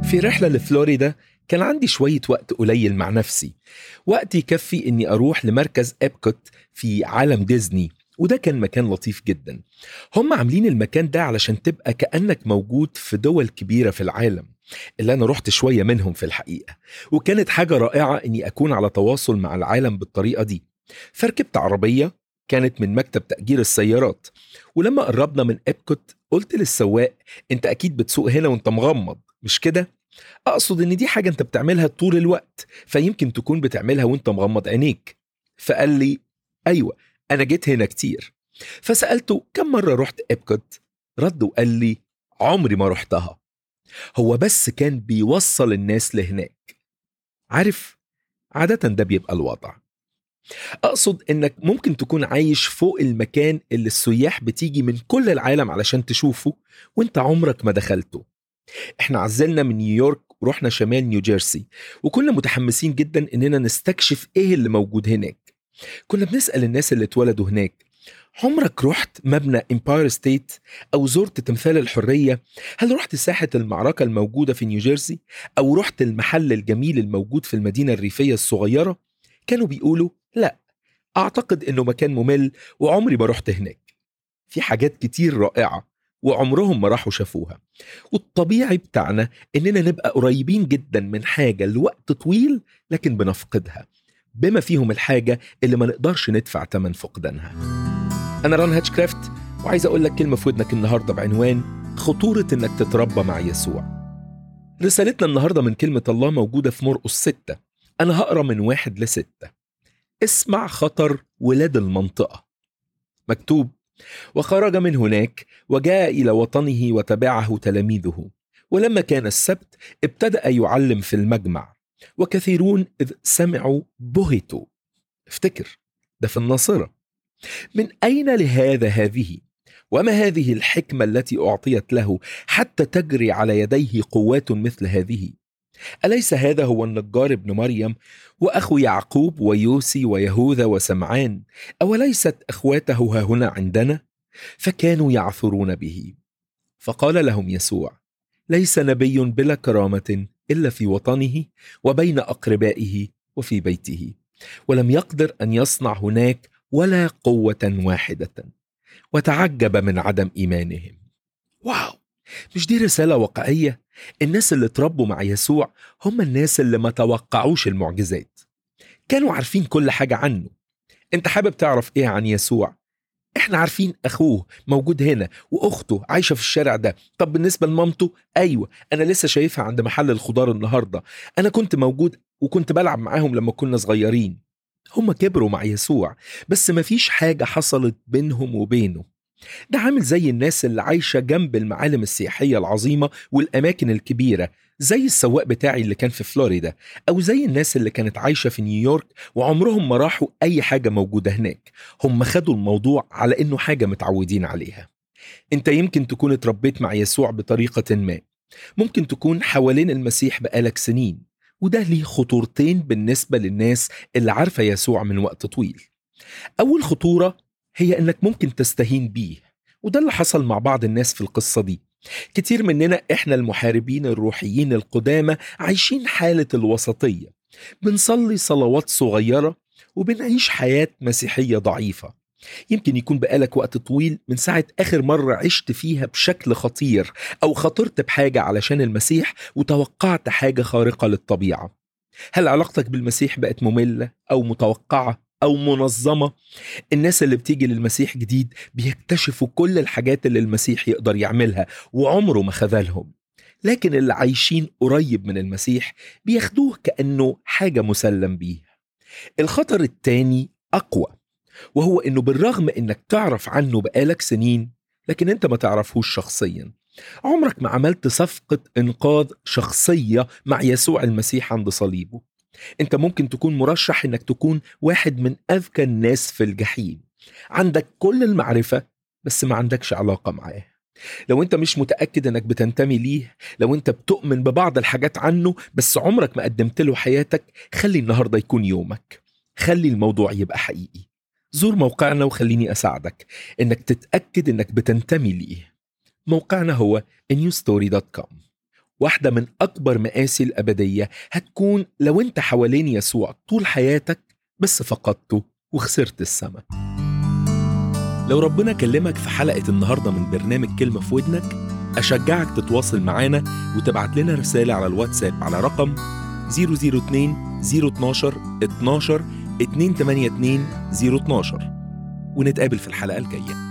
في رحلة لفلوريدا كان عندي شوية وقت قليل مع نفسي وقت يكفي اني اروح لمركز ابكوت في عالم ديزني وده كان مكان لطيف جدا هم عاملين المكان ده علشان تبقى كأنك موجود في دول كبيرة في العالم اللي أنا رحت شوية منهم في الحقيقة وكانت حاجة رائعة إني أكون على تواصل مع العالم بالطريقة دي فركبت عربية كانت من مكتب تأجير السيارات ولما قربنا من ابكوت قلت للسواق انت اكيد بتسوق هنا وانت مغمض مش كده اقصد ان دي حاجه انت بتعملها طول الوقت فيمكن تكون بتعملها وانت مغمض عينيك فقال لي ايوه انا جيت هنا كتير فسالته كم مره رحت ابكوت رد وقال لي عمري ما رحتها هو بس كان بيوصل الناس لهناك عارف عاده ده بيبقى الوضع اقصد انك ممكن تكون عايش فوق المكان اللي السياح بتيجي من كل العالم علشان تشوفه وانت عمرك ما دخلته احنا عزلنا من نيويورك ورحنا شمال نيوجيرسي وكنا متحمسين جدا اننا نستكشف ايه اللي موجود هناك كنا بنسأل الناس اللي اتولدوا هناك عمرك رحت مبنى امباير ستيت او زرت تمثال الحريه هل رحت ساحه المعركه الموجوده في نيوجيرسي او رحت المحل الجميل الموجود في المدينه الريفيه الصغيره كانوا بيقولوا لا اعتقد انه مكان ممل وعمري ما رحت هناك في حاجات كتير رائعه وعمرهم ما راحوا شافوها والطبيعي بتاعنا اننا نبقى قريبين جدا من حاجه لوقت طويل لكن بنفقدها بما فيهم الحاجه اللي ما نقدرش ندفع ثمن فقدانها انا ران هاتشكرافت وعايز اقول لك كلمه في ودنك النهارده بعنوان خطوره انك تتربى مع يسوع رسالتنا النهارده من كلمه الله موجوده في مرقس ستة انا هقرا من واحد لستة اسمع خطر ولاد المنطقه مكتوب وخرج من هناك وجاء الى وطنه وتبعه تلاميذه ولما كان السبت ابتدا يعلم في المجمع وكثيرون اذ سمعوا بهتوا افتكر ده في الناصره من اين لهذا هذه وما هذه الحكمه التي اعطيت له حتى تجري على يديه قوات مثل هذه اليس هذا هو النجار ابن مريم واخو يعقوب ويوسي ويهوذا وسمعان اوليست اخواته ها هنا عندنا فكانوا يعثرون به فقال لهم يسوع ليس نبي بلا كرامه الا في وطنه وبين اقربائه وفي بيته ولم يقدر ان يصنع هناك ولا قوه واحده وتعجب من عدم ايمانهم واو مش دي رساله واقعيه الناس اللي اتربوا مع يسوع هم الناس اللي ما توقعوش المعجزات كانوا عارفين كل حاجه عنه انت حابب تعرف ايه عن يسوع احنا عارفين اخوه موجود هنا واخته عايشه في الشارع ده طب بالنسبه لمامته ايوه انا لسه شايفها عند محل الخضار النهارده انا كنت موجود وكنت بلعب معاهم لما كنا صغيرين هم كبروا مع يسوع بس مفيش حاجه حصلت بينهم وبينه ده عامل زي الناس اللي عايشه جنب المعالم السياحيه العظيمه والاماكن الكبيره زي السواق بتاعي اللي كان في فلوريدا او زي الناس اللي كانت عايشه في نيويورك وعمرهم ما راحوا اي حاجه موجوده هناك هم خدوا الموضوع على انه حاجه متعودين عليها انت يمكن تكون اتربيت مع يسوع بطريقه ما ممكن تكون حوالين المسيح بقالك سنين وده ليه خطورتين بالنسبه للناس اللي عارفه يسوع من وقت طويل اول خطوره هي انك ممكن تستهين بيه وده اللي حصل مع بعض الناس في القصه دي كتير مننا احنا المحاربين الروحيين القدامى عايشين حالة الوسطية بنصلي صلوات صغيرة وبنعيش حياة مسيحية ضعيفة يمكن يكون بقالك وقت طويل من ساعة آخر مرة عشت فيها بشكل خطير أو خطرت بحاجة علشان المسيح وتوقعت حاجة خارقة للطبيعة هل علاقتك بالمسيح بقت مملة أو متوقعة أو منظمة الناس اللي بتيجي للمسيح جديد بيكتشفوا كل الحاجات اللي المسيح يقدر يعملها وعمره ما خذلهم لكن اللي عايشين قريب من المسيح بياخدوه كأنه حاجة مسلم بيه الخطر التاني أقوى وهو إنه بالرغم إنك تعرف عنه بقالك سنين لكن أنت ما تعرفهوش شخصيا عمرك ما عملت صفقة إنقاذ شخصية مع يسوع المسيح عند صليبه انت ممكن تكون مرشح انك تكون واحد من اذكى الناس في الجحيم عندك كل المعرفه بس ما عندكش علاقه معاه لو انت مش متاكد انك بتنتمي ليه لو انت بتؤمن ببعض الحاجات عنه بس عمرك ما قدمت له حياتك خلي النهارده يكون يومك خلي الموضوع يبقى حقيقي زور موقعنا وخليني اساعدك انك تتاكد انك بتنتمي ليه موقعنا هو newstory.com واحدة من أكبر مآسي الأبدية هتكون لو أنت حوالين يسوع طول حياتك بس فقدته وخسرت السماء لو ربنا كلمك في حلقة النهاردة من برنامج كلمة في ودنك أشجعك تتواصل معانا وتبعت لنا رسالة على الواتساب على رقم 002 012 12 282 012 ونتقابل في الحلقة الجاية